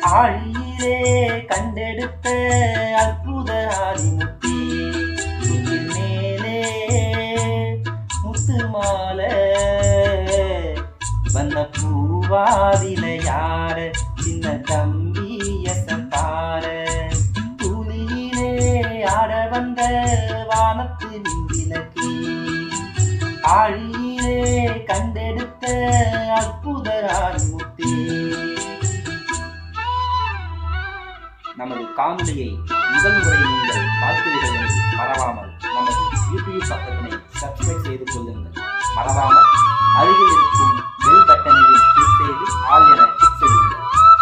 ஆழியிலே கண்டெடுத்த அற்புத ஆதிமுத்தி முத்தின் மேலே முத்து மாலை வந்த பூவாதில யார சின்ன தம்பி எசப்பார துளியிலே ஆட வந்த வானத்து மின்விளக்கி ஆழியிலே கண்டெடுத்த அற்புத ஆதிமுத்தி நமது காணொலியை முதல் முறை நீங்கள் பார்க்கிறீர்கள் என்று மறவாமல் நமது யூடியூப் பக்கத்தினை சப்ஸ்கிரைப் செய்து கொள்ளுங்கள் மறவாமல் அருகில் இருக்கும் பெல் பட்டனையும் கிளிக் செய்து ஆல் என கிளிக் செய்யுங்கள்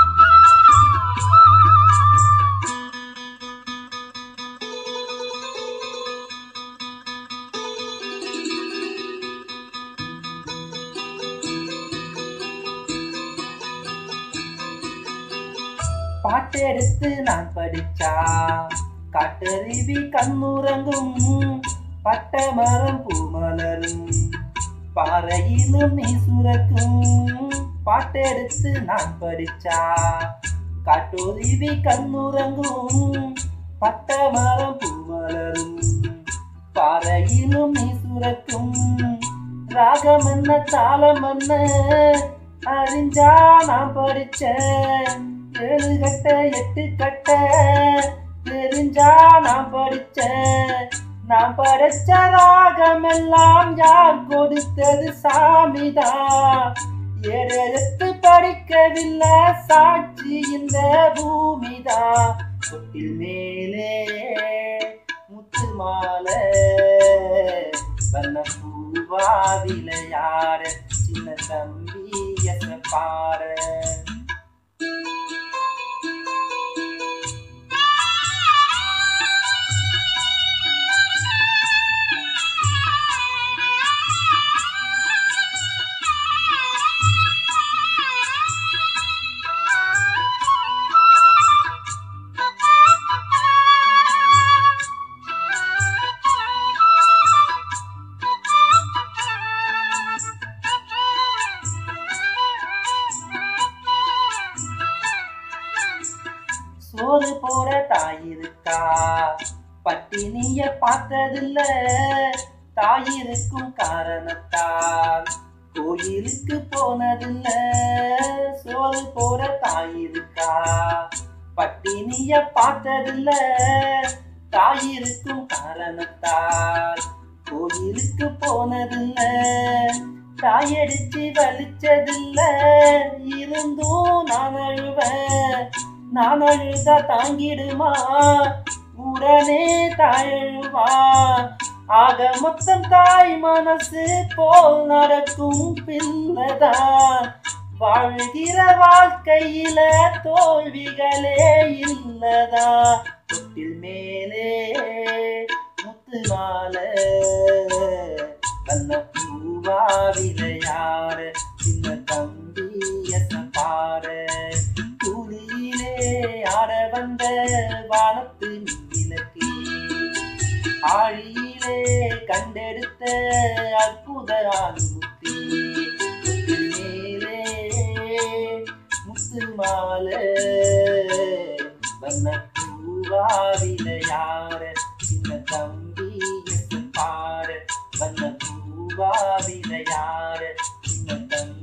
பாட்டெடுத்து நான் படிச்சா காட்டருவி கண்ணுறங்கும் பட்ட மரம் பூமலரும் பாறையிலும் நீ சுரக்கும் பாட்டெடுத்து நான் படிச்சா காட்டொருவி கண்ணுறங்கும் பட்ட மரம் பூமலரும் பாறையிலும் நீ சுரக்கும் ராகம் என்ன தாளம் என்ன அறிஞ்சா நான் படிச்சேன் ஏழு கட்ட எட்டு கட்ட தெரிஞ்சா நான் படிச்சேன் நான் படிச்ச ராகம் எல்லாம் யார் கொடுத்தது சாமிதான் ஏழெழுத்து படிக்கவில்லை சாட்சி இந்த பூமிதான் தொட்டில் மேலே முத்து மாலை வண்ண பூவாவில யார சின்ன தம்பி எச பாரு சோறு போற தாயிருக்கா பட்டினிய பார்த்ததில்ல தாயிருக்கும் காரணத்தால் கோயிலுக்கு போனதில்ல சோறு போற தாயிருக்கா பட்டினிய பார்த்ததில்ல தாயிருக்கும் காரணத்தால் கோயிலுக்கு போனதில்ல தாயடிச்சு வலிச்சதில்ல இருந்தும் நான் அழுவேன் நான் அழுதா தாங்கிடுமா உடனே தாயழுவா ஆக மொத்தம் தாய் மனசு போல் நடக்கும் பிள்ளைதான் வாழ்கிற வாழ்க்கையில தோல்விகளே இல்லதா தொட்டில் மேலே முத்து மாலை வண்ண பூவாவில யார சின்ன தம்பி பாரு துளியிலே ஆட வந்த வானத்து விளக்கி ஆழியிலே கண்டெடுத்த அற்புத ஆண்முத்தி மேலே முத்து மாலை வண்ண பூவாவில யார சின்ன தம்பி பாரு வண்ண பூவாவில யார சின்ன தம்பி